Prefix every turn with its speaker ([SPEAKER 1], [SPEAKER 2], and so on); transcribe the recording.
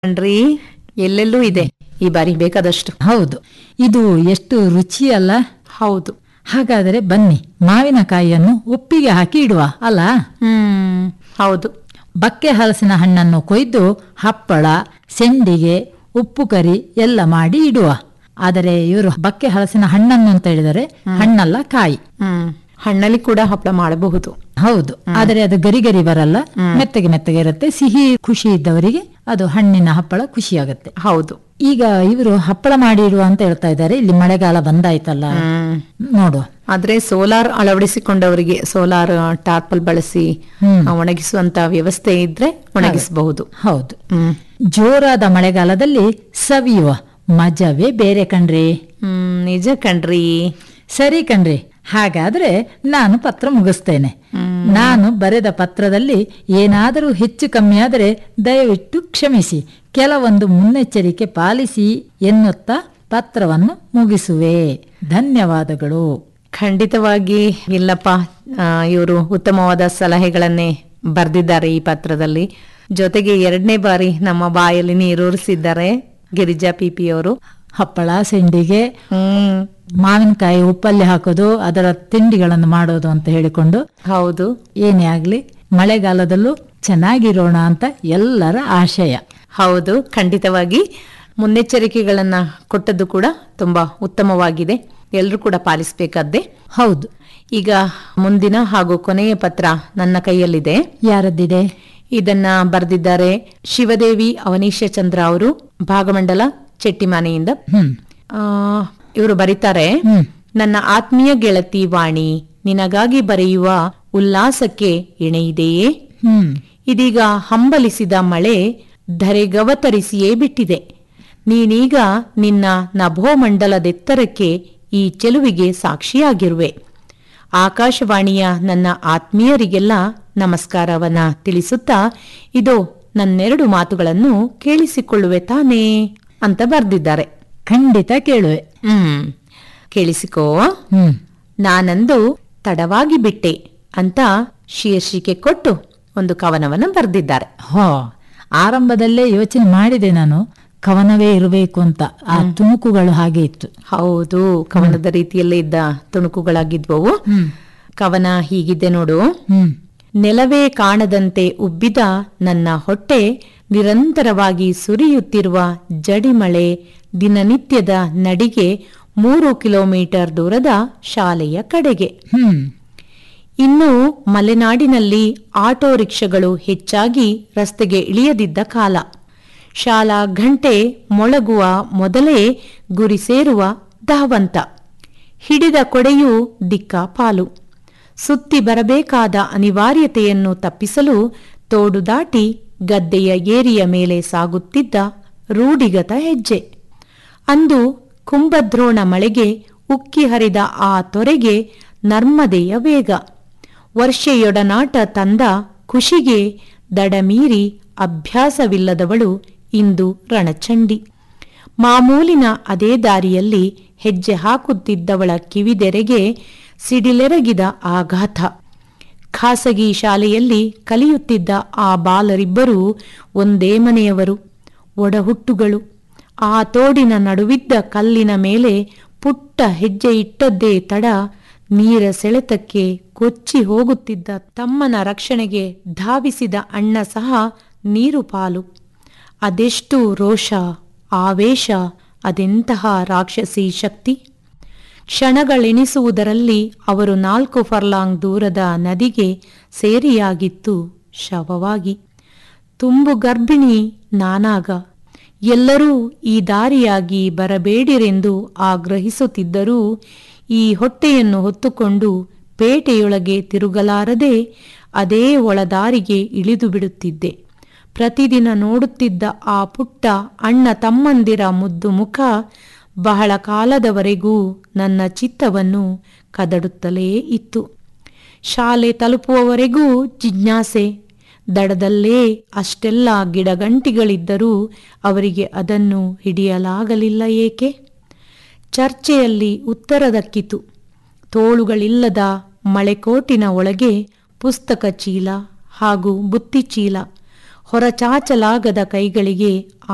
[SPEAKER 1] ಕಣ್ರಿ ಎಲ್ಲೆಲ್ಲೂ ಇದೆ ಈ ಬಾರಿ ಬೇಕಾದಷ್ಟು
[SPEAKER 2] ಹೌದು ಇದು ಎಷ್ಟು ರುಚಿ ಅಲ್ಲ
[SPEAKER 1] ಹೌದು
[SPEAKER 2] ಹಾಗಾದರೆ ಬನ್ನಿ ಮಾವಿನಕಾಯಿಯನ್ನು ಉಪ್ಪಿಗೆ ಹಾಕಿ ಇಡುವ ಅಲ್ಲ
[SPEAKER 1] ಹ್ಮ್ ಹೌದು
[SPEAKER 2] ಬಕ್ಕೆ ಹಲಸಿನ ಹಣ್ಣನ್ನು ಕೊಯ್ದು ಹಪ್ಪಳ ಸೆಂಡಿಗೆ ಉಪ್ಪು ಕರಿ ಎಲ್ಲ ಮಾಡಿ ಇಡುವ ಆದರೆ ಇವರು ಬಕ್ಕೆ ಹಲಸಿನ ಹಣ್ಣನ್ನು ಅಂತ ಹೇಳಿದರೆ ಹಣ್ಣಲ್ಲ ಕಾಯಿ
[SPEAKER 1] ಹ್ಮ್ ಹಣ್ಣಲ್ಲಿ ಕೂಡ ಹಪ್ಪಳ ಮಾಡಬಹುದು
[SPEAKER 2] ಹೌದು ಆದರೆ ಅದು ಗರಿ ಗರಿ ಬರಲ್ಲ ಮೆತ್ತಗೆ ಮೆತ್ತಗೆ ಇರುತ್ತೆ ಸಿಹಿ ಖುಷಿ ಇದ್ದವರಿಗೆ ಅದು ಹಣ್ಣಿನ ಹಪ್ಪಳ ಖುಷಿಯಾಗುತ್ತೆ
[SPEAKER 1] ಹೌದು
[SPEAKER 2] ಈಗ ಇವರು ಹಪ್ಪಳ ಮಾಡಿ ಇಡುವ ಅಂತ ಹೇಳ್ತಾ ಇದ್ದಾರೆ ಇಲ್ಲಿ ಮಳೆಗಾಲ ಬಂದಾಯ್ತಲ್ಲ
[SPEAKER 1] ಹ್ಮ್
[SPEAKER 2] ನೋಡು
[SPEAKER 1] ಆದ್ರೆ ಸೋಲಾರ್ ಅಳವಡಿಸಿಕೊಂಡವರಿಗೆ ಸೋಲಾರ್ ಟಾರ್ಪಲ್ ಬಳಸಿ
[SPEAKER 2] ಹ್ಮ್.
[SPEAKER 1] ಆ, ಒಣಗಿಸುವಂತ ವ್ಯವಸ್ಥೆ ಇದ್ರೆ ಒಣಗಿಸಬಹುದು
[SPEAKER 2] ಹೌದು
[SPEAKER 1] ಹ್ಮ್
[SPEAKER 2] ಜೋರಾದ ಮಳೆಗಾಲದಲ್ಲಿ ಸವಿಯುವ ಮಜವೇ ಬೇರೆ ಕಣ್ರಿ
[SPEAKER 1] ಹ್ಮ್ ನಿಜ ಕಣ್ರಿ
[SPEAKER 2] ಸರಿ ಕಣ್ರಿ ಹಾಗಾದ್ರೆ ನಾನು ಪತ್ರ ಮುಗಿಸ್ತೇನೆ ನಾನು ಬರೆದ ಪತ್ರದಲ್ಲಿ ಏನಾದರೂ ಹೆಚ್ಚು ಕಮ್ಮಿ ಆದರೆ ದಯವಿಟ್ಟು ಕ್ಷಮಿಸಿ ಕೆಲವೊಂದು ಮುನ್ನೆಚ್ಚರಿಕೆ ಪಾಲಿಸಿ ಎನ್ನುತ್ತಾ ಪತ್ರವನ್ನು ಮುಗಿಸುವೆ ಧನ್ಯವಾದಗಳು
[SPEAKER 1] ಖಂಡಿತವಾಗಿ ಇಲ್ಲಪ್ಪ ಇವರು ಉತ್ತಮವಾದ ಸಲಹೆಗಳನ್ನೇ ಬರೆದಿದ್ದಾರೆ ಈ ಪತ್ರದಲ್ಲಿ ಜೊತೆಗೆ ಎರಡನೇ ಬಾರಿ ನಮ್ಮ ಬಾಯಲ್ಲಿ ನೀರೂರಿಸಿದ್ದಾರೆ ಗಿರಿಜಾ ಪಿಪಿ ಅವರು
[SPEAKER 2] ಹಪ್ಪಳ ಸೆಂಡಿಗೆ
[SPEAKER 1] ಹ್ಮ್
[SPEAKER 2] ಮಾವಿನಕಾಯಿ ಉಪ್ಪಲ್ಲಿ ಹಾಕೋದು ಅದರ ತಿಂಡಿಗಳನ್ನು ಮಾಡೋದು ಅಂತ ಹೇಳಿಕೊಂಡು
[SPEAKER 1] ಹೌದು
[SPEAKER 2] ಏನೇ ಆಗ್ಲಿ ಮಳೆಗಾಲದಲ್ಲೂ ಚೆನ್ನಾಗಿರೋಣ ಅಂತ ಎಲ್ಲರ ಆಶಯ
[SPEAKER 1] ಹೌದು ಖಂಡಿತವಾಗಿ ಮುನ್ನೆಚ್ಚರಿಕೆಗಳನ್ನ ಕೊಟ್ಟದ್ದು ಕೂಡ ತುಂಬಾ ಉತ್ತಮವಾಗಿದೆ ಎಲ್ಲರೂ ಕೂಡ ಪಾಲಿಸಬೇಕಾದ್ದೆ
[SPEAKER 2] ಹೌದು
[SPEAKER 1] ಈಗ ಮುಂದಿನ ಹಾಗೂ ಕೊನೆಯ ಪತ್ರ ನನ್ನ ಕೈಯಲ್ಲಿದೆ
[SPEAKER 2] ಯಾರದ್ದಿದೆ
[SPEAKER 1] ಇದನ್ನ ಬರೆದಿದ್ದಾರೆ ಶಿವದೇವಿ ಅವನೀಶ ಚಂದ್ರ ಅವರು ಭಾಗಮಂಡಲ ಚೆಟ್ಟಿಮಾನೆಯಿಂದ
[SPEAKER 2] ಹ್ಮ್
[SPEAKER 1] ಇವರು ಬರೀತಾರೆ
[SPEAKER 2] ಹ್ಮ್
[SPEAKER 1] ನನ್ನ ಆತ್ಮೀಯ ಗೆಳತಿ ವಾಣಿ ನಿನಗಾಗಿ ಬರೆಯುವ ಉಲ್ಲಾಸಕ್ಕೆ ಎಣೆಯಿದೆಯೇ
[SPEAKER 2] ಹ್ಮ್
[SPEAKER 1] ಇದೀಗ ಹಂಬಲಿಸಿದ ಮಳೆ ಧರೆಗವತರಿಸಿಯೇ ಬಿಟ್ಟಿದೆ ನೀನೀಗ ನಿನ್ನ ನಭೋಮಂಡಲದೆತ್ತರಕ್ಕೆ ಈ ಚೆಲುವಿಗೆ ಸಾಕ್ಷಿಯಾಗಿರುವೆ ಆಕಾಶವಾಣಿಯ ನನ್ನ ಆತ್ಮೀಯರಿಗೆಲ್ಲ ನಮಸ್ಕಾರವನ್ನ ತಿಳಿಸುತ್ತಾ ಇದು ನನ್ನೆರಡು ಮಾತುಗಳನ್ನು ಕೇಳಿಸಿಕೊಳ್ಳುವೆ ತಾನೇ ಅಂತ ಬರ್ದಿದ್ದಾರೆ
[SPEAKER 2] ಖಂಡಿತ ಕೇಳುವೆ
[SPEAKER 1] ಹ್ಮ್ ಕೇಳಿಸಿಕೋ
[SPEAKER 2] ಹ್ಮ್
[SPEAKER 1] ನಾನಂದು ತಡವಾಗಿ ಬಿಟ್ಟೆ ಅಂತ ಶೀರ್ಷಿಕೆ ಕೊಟ್ಟು ಒಂದು ಕವನವನ್ನು ಬರೆದಿದ್ದಾರೆ
[SPEAKER 2] ಹೋ ಆರಂಭದಲ್ಲೇ ಯೋಚನೆ ಮಾಡಿದೆ ನಾನು ಕವನವೇ ಇರಬೇಕು ಅಂತ ಆ ತುಣುಕುಗಳು ಹಾಗೆ ಇತ್ತು
[SPEAKER 1] ಹೌದು ಕವನದ ರೀತಿಯಲ್ಲೇ ಇದ್ದ ತುಣುಕುಗಳಾಗಿದ್ವವು
[SPEAKER 2] ಹ್ಮ್
[SPEAKER 1] ಕವನ ಹೀಗಿದೆ ನೋಡು
[SPEAKER 2] ಹ್ಮ್
[SPEAKER 1] ನೆಲವೇ ಕಾಣದಂತೆ ಉಬ್ಬಿದ ನನ್ನ ಹೊಟ್ಟೆ ನಿರಂತರವಾಗಿ ಸುರಿಯುತ್ತಿರುವ ಜಡಿಮಳೆ ದಿನನಿತ್ಯದ ನಡಿಗೆ ಮೂರು ಕಿಲೋಮೀಟರ್ ದೂರದ ಶಾಲೆಯ ಕಡೆಗೆ
[SPEAKER 2] ಹ್ಮ್
[SPEAKER 1] ಇನ್ನು ಮಲೆನಾಡಿನಲ್ಲಿ ಆಟೋ ರಿಕ್ಷಾಗಳು ಹೆಚ್ಚಾಗಿ ರಸ್ತೆಗೆ ಇಳಿಯದಿದ್ದ ಕಾಲ ಶಾಲಾ ಘಂಟೆ ಮೊಳಗುವ ಮೊದಲೇ ಗುರಿ ಸೇರುವ ಧಾವಂತ ಹಿಡಿದ ಕೊಡೆಯೂ ದಿಕ್ಕಾಪಾಲು ಸುತ್ತಿ ಬರಬೇಕಾದ ಅನಿವಾರ್ಯತೆಯನ್ನು ತಪ್ಪಿಸಲು ತೋಡು ದಾಟಿ ಗದ್ದೆಯ ಏರಿಯ ಮೇಲೆ ಸಾಗುತ್ತಿದ್ದ ರೂಢಿಗತ ಹೆಜ್ಜೆ ಅಂದು ಕುಂಭದ್ರೋಣ ಮಳೆಗೆ ಉಕ್ಕಿ ಹರಿದ ಆ ತೊರೆಗೆ ನರ್ಮದೆಯ ವೇಗ ವರ್ಷೆಯೊಡನಾಟ ತಂದ ಖುಷಿಗೆ ದಡಮೀರಿ ಅಭ್ಯಾಸವಿಲ್ಲದವಳು ಇಂದು ರಣಚಂಡಿ ಮಾಮೂಲಿನ ಅದೇ ದಾರಿಯಲ್ಲಿ ಹೆಜ್ಜೆ ಹಾಕುತ್ತಿದ್ದವಳ ಕಿವಿದೆರೆಗೆ ಸಿಡಿಲೆರಗಿದ ಆಘಾತ ಖಾಸಗಿ ಶಾಲೆಯಲ್ಲಿ ಕಲಿಯುತ್ತಿದ್ದ ಆ ಬಾಲರಿಬ್ಬರೂ ಒಂದೇ ಮನೆಯವರು ಒಡಹುಟ್ಟುಗಳು ಆ ತೋಡಿನ ನಡುವಿದ್ದ ಕಲ್ಲಿನ ಮೇಲೆ ಪುಟ್ಟ ಹೆಜ್ಜೆ ಇಟ್ಟದ್ದೇ ತಡ ನೀರ ಸೆಳೆತಕ್ಕೆ ಕೊಚ್ಚಿ ಹೋಗುತ್ತಿದ್ದ ತಮ್ಮನ ರಕ್ಷಣೆಗೆ ಧಾವಿಸಿದ ಅಣ್ಣ ಸಹ ನೀರು ಪಾಲು ಅದೆಷ್ಟು ರೋಷ ಆವೇಶ ಅದೆಂತಹ ರಾಕ್ಷಸಿ ಶಕ್ತಿ ಕ್ಷಣಗಳೆನಿಸುವುದರಲ್ಲಿ ಅವರು ನಾಲ್ಕು ಫರ್ಲಾಂಗ್ ದೂರದ ನದಿಗೆ ಸೇರಿಯಾಗಿತ್ತು ಶವವಾಗಿ ತುಂಬು ಗರ್ಭಿಣಿ ನಾನಾಗ ಎಲ್ಲರೂ ಈ ದಾರಿಯಾಗಿ ಬರಬೇಡಿರೆಂದು ಆಗ್ರಹಿಸುತ್ತಿದ್ದರೂ ಈ ಹೊಟ್ಟೆಯನ್ನು ಹೊತ್ತುಕೊಂಡು ಪೇಟೆಯೊಳಗೆ ತಿರುಗಲಾರದೆ ಅದೇ ಒಳದಾರಿಗೆ ಇಳಿದು ಬಿಡುತ್ತಿದ್ದೆ ಪ್ರತಿದಿನ ನೋಡುತ್ತಿದ್ದ ಆ ಪುಟ್ಟ ಅಣ್ಣ ತಮ್ಮಂದಿರ ಮುದ್ದು ಮುಖ ಬಹಳ ಕಾಲದವರೆಗೂ ನನ್ನ ಚಿತ್ತವನ್ನು ಕದಡುತ್ತಲೇ ಇತ್ತು ಶಾಲೆ ತಲುಪುವವರೆಗೂ ಜಿಜ್ಞಾಸೆ ದಡದಲ್ಲೇ ಅಷ್ಟೆಲ್ಲ ಗಿಡಗಂಟಿಗಳಿದ್ದರೂ ಅವರಿಗೆ ಅದನ್ನು ಹಿಡಿಯಲಾಗಲಿಲ್ಲ ಏಕೆ ಚರ್ಚೆಯಲ್ಲಿ ಉತ್ತರ ದಕ್ಕಿತು ತೋಳುಗಳಿಲ್ಲದ ಮಳೆಕೋಟಿನ ಒಳಗೆ ಪುಸ್ತಕ ಚೀಲ ಹಾಗೂ ಬುತ್ತಿ ಚೀಲ ಹೊರಚಾಚಲಾಗದ ಕೈಗಳಿಗೆ